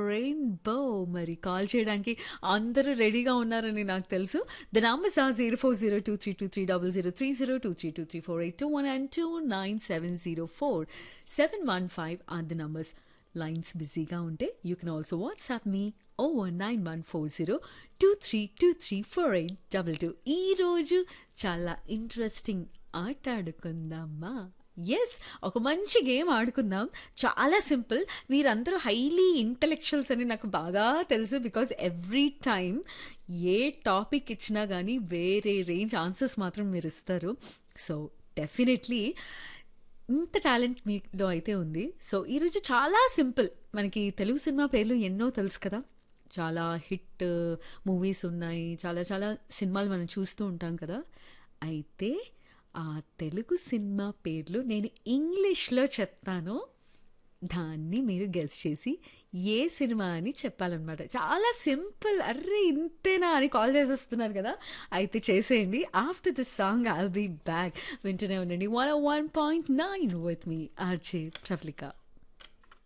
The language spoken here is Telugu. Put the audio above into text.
రెయిన్బో మరి కాల్ చేయడానికి అందరూ రెడీగా ఉన్నారని నాకు తెలుసు the numbers are zero four zero two three two three double zero three zero two three two three four eight two one and two nine seven zero four seven one five or the numbers lines బిజీగా ఉంటే you can also WhatsApp me over nine one four zero two three two three four eight double two ఈరోజు చాలా ఇంట్రెస్టింగ్ ఆట ఆడుకుందామా ఎస్ ఒక మంచి గేమ్ ఆడుకుందాం చాలా సింపుల్ మీరందరూ హైలీ ఇంటలెక్చువల్స్ అని నాకు బాగా తెలుసు because every time a topic ఇచ్చినా కానీ వేరే రేంజ్ ఆన్సర్స్ మాత్రం మీరు ఇస్తారు సో డెఫినెట్లీ ఇంత టాలెంట్ మీలో అయితే ఉంది సో ఈరోజు చాలా సింపుల్ మనకి తెలుగు సినిమా పేర్లు ఎన్నో తెలుసు కదా చాలా హిట్ మూవీస్ ఉన్నాయి చాలా చాలా సినిమాలు మనం చూస్తూ ఉంటాం కదా అయితే ఆ తెలుగు సినిమా పేర్లు నేను ఇంగ్లీష్లో చెప్తాను దాన్ని మీరు గెస్ చేసి ఏ సినిమా అని చెప్పాలన్నమాట చాలా సింపుల్ అర్రే ఇంతేనా అని కాల్ చేసేస్తున్నారు కదా అయితే చేసేయండి after this song I'll be back వింటూనే ఉండండి one one point nine with me RJ ప్రఫ్లికా